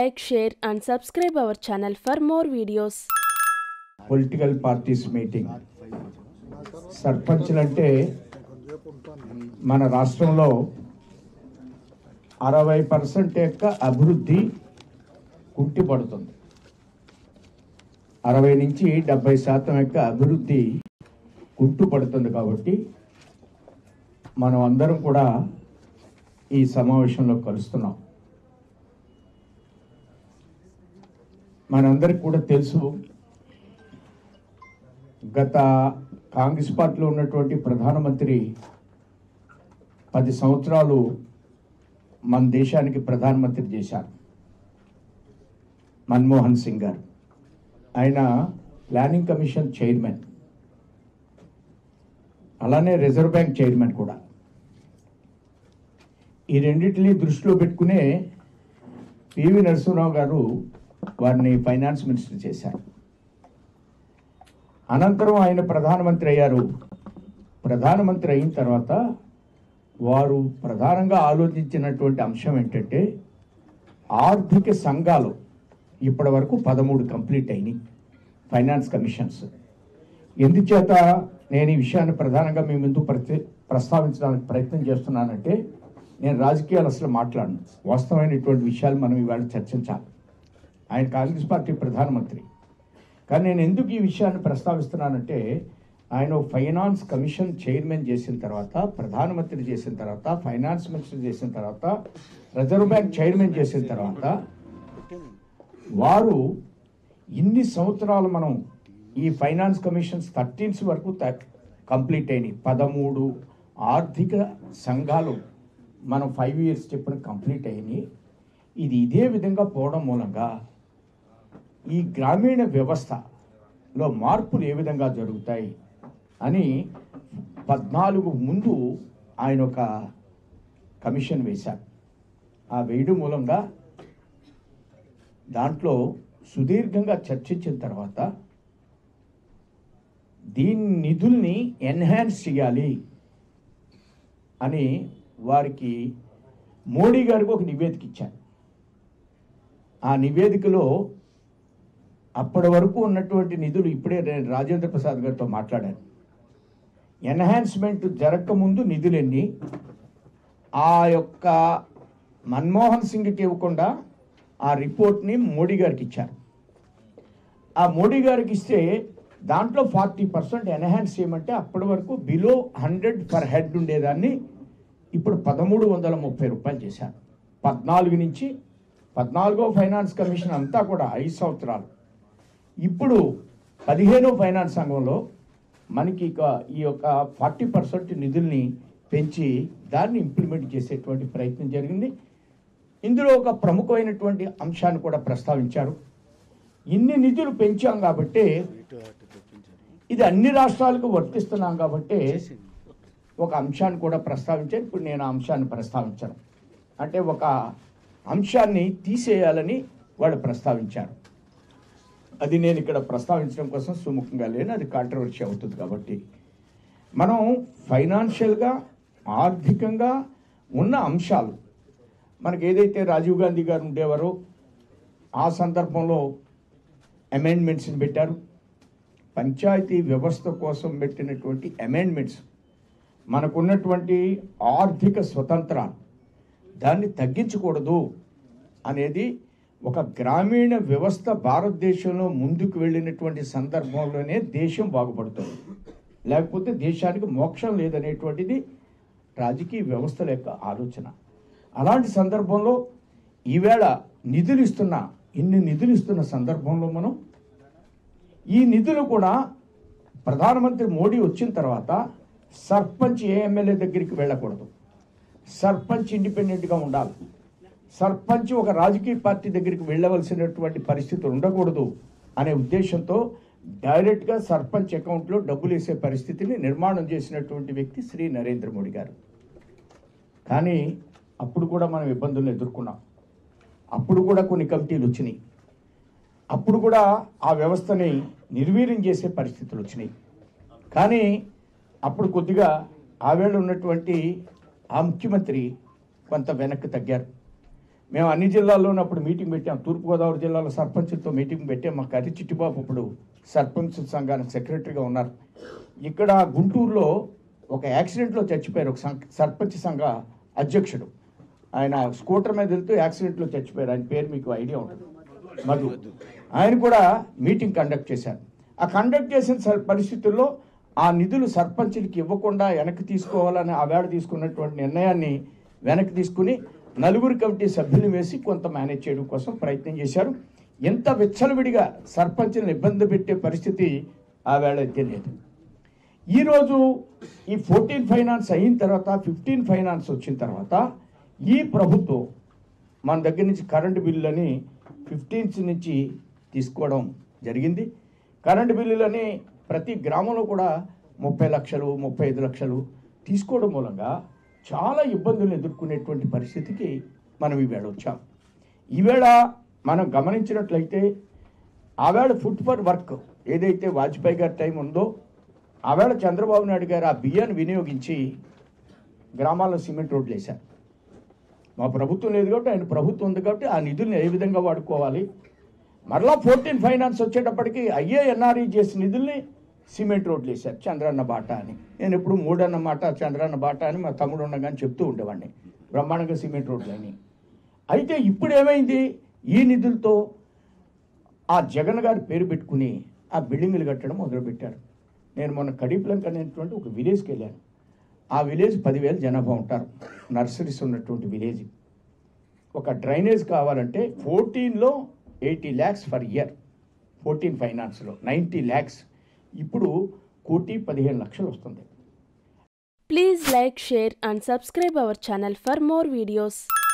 like, share, and subscribe our channel for more videos. Political parties meeting సర్పంచ్లంటే మన రాష్ట్రంలో అరవై పర్సెంట్ యొక్క అభివృద్ధి కుంటిపడుతుంది అరవై నుంచి డెబ్బై శాతం యొక్క అభివృద్ధి కుంటుపడుతుంది కాబట్టి మనం అందరం కూడా ఈ సమావేశంలో కలుస్తున్నాం మనందరికి కూడా తెలుసు గత కాంగ్రెస్ పార్టీలో ఉన్నటువంటి ప్రధానమంత్రి పది సంవత్సరాలు మన దేశానికి ప్రధానమంత్రి చేశారు మన్మోహన్ సింగ్ గారు ఆయన ప్లానింగ్ కమిషన్ చైర్మన్ అలానే రిజర్వ్ బ్యాంక్ చైర్మన్ కూడా ఈ రెండింటిని దృష్టిలో పెట్టుకునే పివి నరసింహరావు గారు వారిని ఫైనాన్స్ మినిస్టర్ చేశారు అనంతరం ఆయన ప్రధానమంత్రి అయ్యారు ప్రధానమంత్రి అయిన తర్వాత వారు ప్రధానంగా ఆలోచించినటువంటి అంశం ఏంటంటే ఆర్థిక సంఘాలు ఇప్పటి వరకు పదమూడు కంప్లీట్ అయినాయి ఫైనాన్స్ కమిషన్స్ ఎందుచేత నేను ఈ విషయాన్ని ప్రధానంగా మీ ముందు ప్రతి ప్రస్తావించడానికి ప్రయత్నం చేస్తున్నానంటే నేను రాజకీయాలు అసలు మాట్లాడను వాస్తవమైనటువంటి విషయాలు మనం ఇవాళ చర్చించాలి ఆయన కాంగ్రెస్ పార్టీ ప్రధానమంత్రి కానీ నేను ఎందుకు ఈ విషయాన్ని ప్రస్తావిస్తున్నానంటే ఆయన ఫైనాన్స్ కమిషన్ చైర్మన్ చేసిన తర్వాత ప్రధానమంత్రి చేసిన తర్వాత ఫైనాన్స్ మినిస్టర్ చేసిన తర్వాత రిజర్వ్ బ్యాంక్ చైర్మన్ చేసిన తర్వాత వారు ఇన్ని సంవత్సరాలు మనం ఈ ఫైనాన్స్ కమిషన్స్ థర్టీన్స్ వరకు త- కంప్లీట్ అయినాయి పదమూడు ఆర్థిక సంఘాలు మనం ఫైవ్ ఇయర్స్ చెప్పిన కంప్లీట్ అయినాయి ఇది ఇదే విధంగా పోవడం మూలంగా ఈ గ్రామీణ వ్యవస్థలో మార్పులు ఏ విధంగా జరుగుతాయి అని పద్నాలుగు ముందు ఆయన ఒక కమిషన్ వేశారు ఆ వేయడం మూలంగా దాంట్లో సుదీర్ఘంగా చర్చించిన తర్వాత దీని నిధుల్ని ఎన్హాన్స్ చేయాలి అని వారికి మోడీ గారికి ఒక నివేదిక ఇచ్చారు ఆ నివేదికలో అప్పటి వరకు ఉన్నటువంటి నిధులు ఇప్పుడే నేను రాజేంద్ర ప్రసాద్ గారితో మాట్లాడాను ఎన్హాన్స్మెంట్ జరగకముందు నిధులు ఎన్ని ఆ యొక్క మన్మోహన్ సింగ్కి ఇవ్వకుండా ఆ రిపోర్ట్ని మోడీ గారికి ఇచ్చారు ఆ మోడీ గారికి ఇస్తే దాంట్లో ఫార్టీ పర్సెంట్ ఎన్హాన్స్ చేయమంటే అప్పటి వరకు బిలో హండ్రెడ్ పర్ హెడ్ ఉండేదాన్ని ఇప్పుడు పదమూడు వందల ముప్పై రూపాయలు చేశారు పద్నాలుగు నుంచి పద్నాలుగో ఫైనాన్స్ కమిషన్ అంతా కూడా ఐదు సంవత్సరాలు ఇప్పుడు పదిహేనో ఫైనాన్స్ సంఘంలో మనకి ఇక ఈ యొక్క ఫార్టీ పర్సెంట్ నిధుల్ని పెంచి దాన్ని ఇంప్లిమెంట్ చేసేటువంటి ప్రయత్నం జరిగింది ఇందులో ఒక ప్రముఖమైనటువంటి అంశాన్ని కూడా ప్రస్తావించారు ఇన్ని నిధులు పెంచాం కాబట్టి ఇది అన్ని రాష్ట్రాలకు వర్తిస్తున్నాం కాబట్టి ఒక అంశాన్ని కూడా ప్రస్తావించారు ఇప్పుడు నేను ఆ అంశాన్ని ప్రస్తావించాను అంటే ఒక అంశాన్ని తీసేయాలని వాళ్ళు ప్రస్తావించారు అది నేను ఇక్కడ ప్రస్తావించడం కోసం సుముఖంగా లేను అది కాంట్రవర్సీ అవుతుంది కాబట్టి మనం ఫైనాన్షియల్గా ఆర్థికంగా ఉన్న అంశాలు మనకి ఏదైతే రాజీవ్ గాంధీ గారు ఉండేవారో ఆ సందర్భంలో అమెండ్మెంట్స్ని పెట్టారు పంచాయతీ వ్యవస్థ కోసం పెట్టినటువంటి అమెండ్మెంట్స్ మనకున్నటువంటి ఆర్థిక స్వతంత్రాలు దాన్ని తగ్గించకూడదు అనేది ఒక గ్రామీణ వ్యవస్థ భారతదేశంలో ముందుకు వెళ్ళినటువంటి సందర్భంలోనే దేశం బాగుపడుతుంది లేకపోతే దేశానికి మోక్షం లేదనేటువంటిది రాజకీయ వ్యవస్థల యొక్క ఆలోచన అలాంటి సందర్భంలో ఈవేళ నిధులు ఇస్తున్న ఇన్ని నిధులు ఇస్తున్న సందర్భంలో మనం ఈ నిధులు కూడా ప్రధానమంత్రి మోడీ వచ్చిన తర్వాత సర్పంచ్ ఏ ఎమ్మెల్యే దగ్గరికి వెళ్ళకూడదు సర్పంచ్ ఇండిపెండెంట్గా ఉండాలి సర్పంచ్ ఒక రాజకీయ పార్టీ దగ్గరికి వెళ్ళవలసినటువంటి పరిస్థితి ఉండకూడదు అనే ఉద్దేశంతో డైరెక్ట్గా సర్పంచ్ అకౌంట్లో డబ్బులు వేసే పరిస్థితిని నిర్మాణం చేసినటువంటి వ్యక్తి శ్రీ నరేంద్ర మోడీ గారు కానీ అప్పుడు కూడా మనం ఇబ్బందులను ఎదుర్కొన్నాం అప్పుడు కూడా కొన్ని కమిటీలు వచ్చినాయి అప్పుడు కూడా ఆ వ్యవస్థని నిర్వీర్యం చేసే పరిస్థితులు వచ్చినాయి కానీ అప్పుడు కొద్దిగా ఆవేళ ఉన్నటువంటి ఆ ముఖ్యమంత్రి కొంత వెనక్కి తగ్గారు మేము అన్ని జిల్లాల్లోనూ అప్పుడు మీటింగ్ పెట్టాం తూర్పుగోదావరి జిల్లాలో సర్పంచులతో మీటింగ్ పెట్టాం మా కర్రి చిట్టిబాబు ఇప్పుడు సర్పంచ్ సంఘానికి సెక్రటరీగా ఉన్నారు ఇక్కడ గుంటూరులో ఒక యాక్సిడెంట్లో చచ్చిపోయారు ఒక సం- సర్పంచ్ సంఘ అధ్యక్షుడు ఆయన స్కూటర్ మీద వెళ్తూ యాక్సిడెంట్లో చచ్చిపోయారు ఆయన పేరు మీకు ఐడియా ఉంటుంది మధు ఆయన కూడా మీటింగ్ కండక్ట్ చేశారు ఆ కండక్ట్ చేసిన స- పరిస్థితుల్లో ఆ నిధులు సర్పంచులకి ఇవ్వకుండా వెనక్కి తీసుకోవాలని ఆ వేళ తీసుకున్నటువంటి నిర్ణయాన్ని వెనక్కి తీసుకుని నలుగురు కమిటీ సభ్యులు వేసి కొంత మేనేజ్ చేయడం కోసం ప్రయత్నం చేశారు ఎంత విచ్చలవిడిగా సర్పంచులను ఇబ్బంది పెట్టే పరిస్థితి ఆ వేళ అయితే లేదు ఈరోజు ఈ ఫోర్టీన్ ఫైనాన్స్ అయిన తర్వాత ఫిఫ్టీన్ ఫైనాన్స్ వచ్చిన తర్వాత ఈ ప్రభుత్వం మన దగ్గర నుంచి కరెంటు బిల్లులని ఫిఫ్టీన్త్ నుంచి తీసుకోవడం జరిగింది కరెంటు బిల్లులని ప్రతి గ్రామంలో కూడా ముప్పై లక్షలు ముప్పై ఐదు లక్షలు తీసుకోవడం మూలంగా చాలా ఇబ్బందులు ఎదుర్కొనేటువంటి పరిస్థితికి మనం ఈవేళ వచ్చాం ఈవేళ మనం గమనించినట్లయితే ఆవేళ ఫుడ్ ఫర్ వర్క్ ఏదైతే వాజ్పేయి గారి టైం ఉందో ఆవేళ చంద్రబాబు నాయుడు గారు ఆ బియ్యాన్ని వినియోగించి గ్రామాల్లో సిమెంట్ రోడ్లు వేశారు మా ప్రభుత్వం లేదు కాబట్టి ఆయన ప్రభుత్వం ఉంది కాబట్టి ఆ నిధుల్ని ఏ విధంగా వాడుకోవాలి మరలా ఫోర్టీన్ ఫైనాన్స్ వచ్చేటప్పటికి అయ్యే ఎన్ఆర్ఈ చేసిన నిధుల్ని సిమెంట్ రోడ్లు వేశారు చంద్రన్న బాట అని నేను ఎప్పుడు మూడన్న మాట చంద్రన్న బాట అని మా తమ్ముడు ఉండగానే చెప్తూ ఉండేవాడిని బ్రహ్మాండంగా సిమెంట్ రోడ్లు అని అయితే ఇప్పుడు ఏమైంది ఈ నిధులతో ఆ జగన్ గారి పేరు పెట్టుకుని ఆ బిల్డింగులు కట్టడం మొదలుపెట్టారు నేను మొన్న కడీప్లంక అనేటువంటి ఒక విలేజ్కి వెళ్ళాను ఆ విలేజ్ పదివేల జనాభా ఉంటారు నర్సరీస్ ఉన్నటువంటి విలేజ్ ఒక డ్రైనేజ్ కావాలంటే ఫోర్టీన్లో eighty lakhs for year fourteen ఫైనాన్స్లో నైంటీ ల్యాక్స్ ఇప్పుడు కోటి పదిహేను లక్షలు వస్తుంది Please like, share and subscribe our channel for more videos.